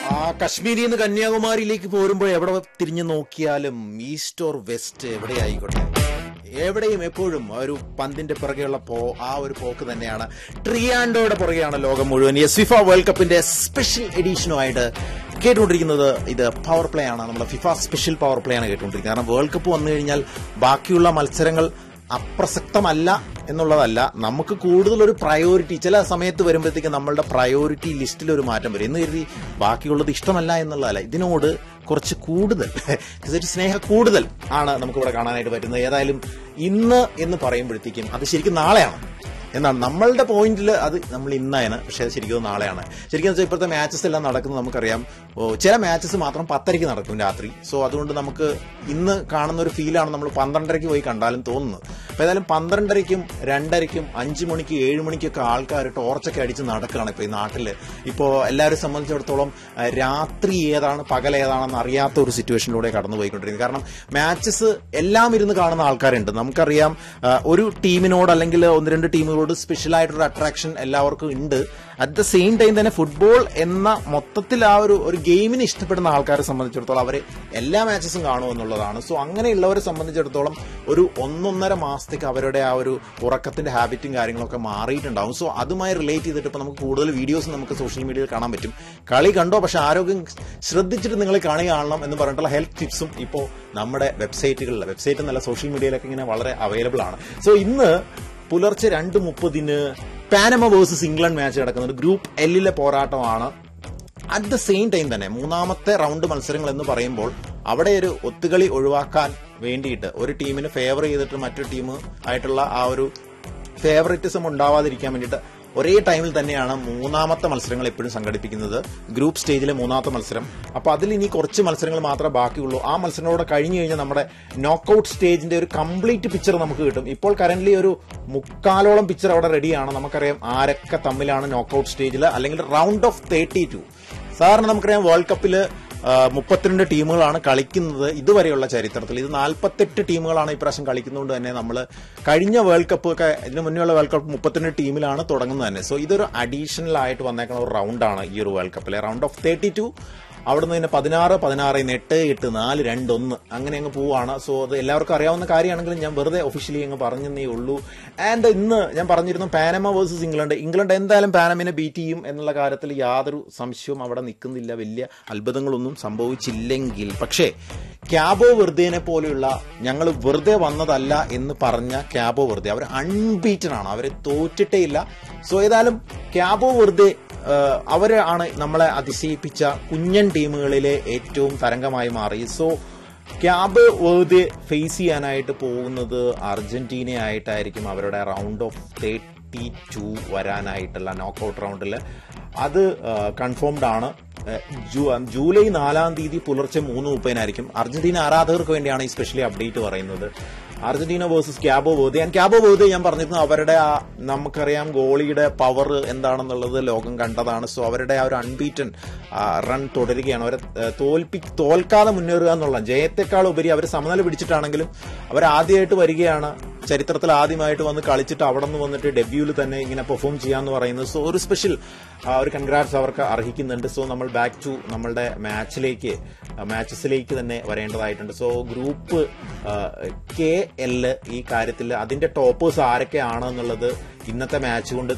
ആ കശ്മീരിൽ നിന്ന് കന്യാകുമാരിയിലേക്ക് പോരുമ്പോൾ എവിടെ തിരിഞ്ഞു നോക്കിയാലും ഈസ്റ്റ് ഓർ വെസ്റ്റ് എവിടെ ആയിക്കോട്ടെ എവിടെയും എപ്പോഴും ആ ഒരു പന്തിന്റെ പിറകെയുള്ള പോ ആ ഒരു പോക്ക് തന്നെയാണ് ട്രിയാൻഡോയുടെ പുറകെയാണ് ലോകം മുഴുവൻ എസ് ഫിഫ വേൾഡ് കപ്പിന്റെ സ്പെഷ്യൽ എഡീഷനുമായിട്ട് കേട്ടുകൊണ്ടിരിക്കുന്നത് ഇത് പവർ പ്ലേ ആണ് നമ്മുടെ ഫിഫ സ്പെഷ്യൽ പവർ പ്ലേ ആണ് കേട്ടുകൊണ്ടിരിക്കുന്നത് കാരണം വേൾഡ് കപ്പ് വന്നു കഴിഞ്ഞാൽ ബാക്കിയുള്ള മത്സരങ്ങൾ അപ്രസക്തമല്ല എന്നുള്ളതല്ല നമുക്ക് കൂടുതൽ ഒരു പ്രയോറിറ്റി ചില സമയത്ത് വരുമ്പോഴത്തേക്ക് നമ്മളുടെ പ്രയോറിറ്റി ലിസ്റ്റിൽ ഒരു മാറ്റം വരും എന്ന് കരുതി ബാക്കിയുള്ളത് ഇഷ്ടമല്ല എന്നുള്ളതല്ല ഇതിനോട് കുറച്ച് കൂടുതൽ ഒരു സ്നേഹ കൂടുതൽ ആണ് നമുക്ക് ഇവിടെ കാണാനായിട്ട് പറ്റുന്നത് ഏതായാലും ഇന്ന് എന്ന് പറയുമ്പോഴത്തേക്കും അത് ശരിക്കും നാളെയാണ് എന്നാണ് നമ്മളുടെ പോയിന്റിൽ അത് നമ്മൾ ഇന്നാണ് പക്ഷേ അത് ശരിക്കും അത് നാളെയാണ് ശരിക്കും വെച്ചാൽ ഇപ്പോഴത്തെ മാച്ചസ് എല്ലാം നടക്കുന്നത് നമുക്കറിയാം ഓ, ചില മാച്ചസ് മാത്രം പത്തരയ്ക്ക് നടക്കും രാത്രി സോ അതുകൊണ്ട് നമുക്ക് ഇന്ന് കാണുന്ന ഒരു ഫീലാണ് നമ്മൾ പന്ത്രണ്ടരയ്ക്ക് പോയി കണ്ടാലും തോന്നുന്നത് അപ്പോൾ ഏതായാലും പന്ത്രണ്ടരയ്ക്കും രണ്ടരയ്ക്കും അഞ്ച് മണിക്ക് ഏഴ് മണിക്കൊക്കെ ആൾക്കാർ ടോർച്ചൊക്കെ അടിച്ച് നടക്കുകയാണ് ഇപ്പോൾ ഈ നാട്ടിൽ ഇപ്പോൾ എല്ലാവരും സംബന്ധിച്ചിടത്തോളം ആ, രാത്രി ഏതാണ് പകൽ ഏതാണെന്ന് അറിയാത്ത ഒരു സിറ്റുവേഷനിലൂടെ കടന്നു പോയിക്കൊണ്ടിരിക്കുന്നത് കാരണം മാച്ചസ് എല്ലാം ഇരുന്ന് കാണുന്ന ആൾക്കാരുണ്ട് നമുക്കറിയാം ആ, ഒരു ടീമിനോട് അല്ലെങ്കിൽ ഒന്ന് രണ്ട് ടീമുകളോട് സ്പെഷ്യൽ ആയിട്ടൊരു അട്രാക്ഷൻ എല്ലാവർക്കും ഉണ്ട് അറ്റ് ദ സെയിം ടൈം തന്നെ ഫുട്ബോൾ എന്ന മൊത്തത്തിൽ ആ ഒരു ഒരു ഗെയിമിനെ ഇഷ്ടപ്പെടുന്ന ആൾക്കാരെ സംബന്ധിച്ചിടത്തോളം അവർ എല്ലാ മാച്ചസും കാണുമെന്നുള്ളതാണ് സോ അങ്ങനെയുള്ളവരെ സംബന്ധിച്ചിടത്തോളം ഒരു ഒന്നൊന്നര മാസത്തേക്ക് അവരുടെ ആ ഒരു ഉറക്കത്തിന്റെ ഹാബിറ്റും കാര്യങ്ങളൊക്കെ മാറിയിട്ടുണ്ടാവും സോ അതുമായി റിലേറ്റ് ചെയ്തിട്ട് ഇപ്പൊ നമുക്ക് കൂടുതൽ വീഡിയോസ് നമുക്ക് സോഷ്യൽ മീഡിയയിൽ കാണാൻ പറ്റും കളി കണ്ടോ പക്ഷെ ആരോഗ്യം ശ്രദ്ധിച്ചിട്ട് നിങ്ങൾ കളി കാണണം എന്ന് പറഞ്ഞിട്ടുള്ള ഹെൽത്ത് ടിപ്സും ഇപ്പോൾ നമ്മുടെ വെബ്സൈറ്റുകളിൽ വെബ്സൈറ്റ് എന്നല്ല സോഷ്യൽ മീഡിയയിലൊക്കെ ഇങ്ങനെ വളരെ അവൈലബിൾ ആണ് സോ ഇന്ന് പുലർച്ചെ രണ്ട് മുപ്പതിന് പാനമ വേഴ്സസ് ഇംഗ്ലണ്ട് മാച്ച് നടക്കുന്നത് ഗ്രൂപ്പ് എല്ലിലെ പോരാട്ടമാണ് അറ്റ് ദ സെയിം ടൈം തന്നെ മൂന്നാമത്തെ റൗണ്ട് മത്സരങ്ങൾ എന്ന് പറയുമ്പോൾ അവിടെ ഒരു ഒത്തുകളി ഒഴിവാക്കാൻ വേണ്ടിയിട്ട് ഒരു ടീമിന് ഫേവർ ചെയ്തിട്ട് മറ്റൊരു ടീം ആയിട്ടുള്ള ആ ഒരു ഫേവറിറ്റിസം ഉണ്ടാവാതിരിക്കാൻ വേണ്ടിയിട്ട് ഒരേ ടൈമിൽ തന്നെയാണ് മൂന്നാമത്തെ മത്സരങ്ങൾ എപ്പോഴും സംഘടിപ്പിക്കുന്നത് ഗ്രൂപ്പ് സ്റ്റേജിലെ മൂന്നാമത്തെ മത്സരം അപ്പൊ അതിൽ ഇനി കുറച്ച് മത്സരങ്ങൾ മാത്രമേ ബാക്കിയുള്ളൂ ആ മത്സരങ്ങളോടെ കഴിഞ്ഞു കഴിഞ്ഞാൽ നമ്മുടെ നോക്കൌട്ട് സ്റ്റേജിന്റെ ഒരു കംപ്ലീറ്റ് പിക്ചർ നമുക്ക് കിട്ടും ഇപ്പോൾ കറന്റ് ഒരു മുക്കാലോളം പിക്ചർ അവിടെ റെഡിയാണ് നമുക്കറിയാം ആരൊക്കെ തമ്മിലാണ് നോക്കൌട്ട് സ്റ്റേജിൽ അല്ലെങ്കിൽ റൗണ്ട് ഓഫ് തേർട്ടി ടു സാറിന് നമുക്കറിയാം വേൾഡ് കപ്പിൽ മുപ്പത്തിരണ്ട് ടീമുകളാണ് കളിക്കുന്നത് ഇതുവരെയുള്ള ചരിത്രത്തിൽ ഇത് നാൽപ്പത്തെട്ട് ടീമുകളാണ് ഇപ്രാവശ്യം കളിക്കുന്നതുകൊണ്ട് തന്നെ നമ്മൾ കഴിഞ്ഞ വേൾഡ് കപ്പ് ഒക്കെ ഇതിന് മുന്നേയുള്ള വേൾഡ് കപ്പ് മുപ്പത്തിരണ്ട് ടീമിലാണ് തുടങ്ങുന്നത് തന്നെ സോ ഇതൊരു അഡീഷണൽ ആയിട്ട് വന്നേക്കുന്ന ഒരു റൗണ്ടാണ് ഈ ഒരു വേൾഡ് കപ്പിലെ റൗണ്ട് ഓഫ് തേർട്ടി ടു അവിടെ നിന്ന് പിന്നെ പതിനാറ് പതിനാറ് ഇന്ന് എട്ട് എട്ട് നാല് രണ്ട് ഒന്ന് അങ്ങനെ അങ്ങ് പോവാണ് സോ അത് എല്ലാവർക്കും അറിയാവുന്ന കാര്യമാണെങ്കിലും ഞാൻ വെറുതെ ഒഫീഷ്യലി അങ്ങ് പറഞ്ഞതേ ഉള്ളൂ ആൻഡ് ഇന്ന് ഞാൻ പറഞ്ഞിരുന്നു പാനമ വേഴ്സസ് ഇംഗ്ലണ്ട് ഇംഗ്ലണ്ട് എന്തായാലും പാനമിനെ ബീറ്റ് ചെയ്യും എന്നുള്ള കാര്യത്തിൽ യാതൊരു സംശയവും അവിടെ നിൽക്കുന്നില്ല വലിയ അത്ഭുതങ്ങളൊന്നും സംഭവിച്ചില്ലെങ്കിൽ പക്ഷേ ക്യാബോ വെറുതേനെ പോലെയുള്ള ഞങ്ങൾ വെറുതെ വന്നതല്ല എന്ന് പറഞ്ഞ ക്യാബോ വെറുതെ അവർ അൺബീറ്റൻ ആണ് അവരെ തോറ്റിട്ടേ ഇല്ല സോ ഏതായാലും ക്യാബോ വെറുതെ ഏഹ് അവരാണ് നമ്മളെ അതിശയിപ്പിച്ച കുഞ്ഞൻ ടീമുകളിലെ ഏറ്റവും തരംഗമായി മാറി സോ ക്യാബ് വേർതെ ഫേസ് ചെയ്യാനായിട്ട് പോകുന്നത് അർജന്റീന ആയിട്ടായിരിക്കും അവരുടെ റൗണ്ട് ഓഫ് തേർട്ടി ടു വരാനായിട്ടുള്ള നോക്കൌട്ട് റൗണ്ടിൽ അത് കൺഫേംഡ് ആണ് ഏഹ് ജൂ- ജൂലൈ നാലാം തീയതി പുലർച്ചെ മൂന്ന് മുപ്പതിനായിരിക്കും അർജന്റീന ആരാധകർക്ക് വേണ്ടിയാണ് ഈ സ്പെഷ്യലി അപ്ഡേറ്റ് പറയുന്നത് അർജന്റീന വേഴ്സസ് ക്യാബോ വേർതെ ഞാൻ ക്യാബോ വേർതെ ഞാൻ പറഞ്ഞിരുന്നു അവരുടെ ആ നമുക്കറിയാം ഗോളിയുടെ പവർ എന്താണെന്നുള്ളത് ലോകം കണ്ടതാണ് സോ അവരുടെ ആ ഒരു അൺബീറ്റൻ റൺ തുടരുകയാണ് അവരെ ഏഹ്, തോൽപ്പി തോൽക്കാതെ മുന്നേറുക എന്നുള്ള ജയത്തെക്കാൾ ഉപരി അവർ സമനില പിടിച്ചിട്ടാണെങ്കിലും അവർ ആദ്യമായിട്ട് വരികയാണ് ചരിത്രത്തിൽ ആദ്യമായിട്ട് വന്ന് കളിച്ചിട്ട് അവിടെ നിന്ന് വന്നിട്ട് ഡെബ്യൂവിൽ തന്നെ ഇങ്ങനെ പെർഫോം ചെയ്യാന്ന് പറയുന്നത് സോ ഒരു സ്പെഷ്യൽ ഒരു കൺഗ്രാറ്റ്സ് അവർക്ക് അർഹിക്കുന്നുണ്ട് സോ നമ്മൾ ബാക്ക് ടു നമ്മളുടെ മാച്ചിലേക്ക് മാച്ചസിലേക്ക് തന്നെ വരേണ്ടതായിട്ടുണ്ട് സോ ഗ്രൂപ്പ് കെ എൽ ഈ കാര്യത്തിൽ അതിന്റെ ടോപ്പേഴ്സ് ആരൊക്കെയാണ് എന്നുള്ളത് ഇന്നത്തെ മാച്ച് കൊണ്ട്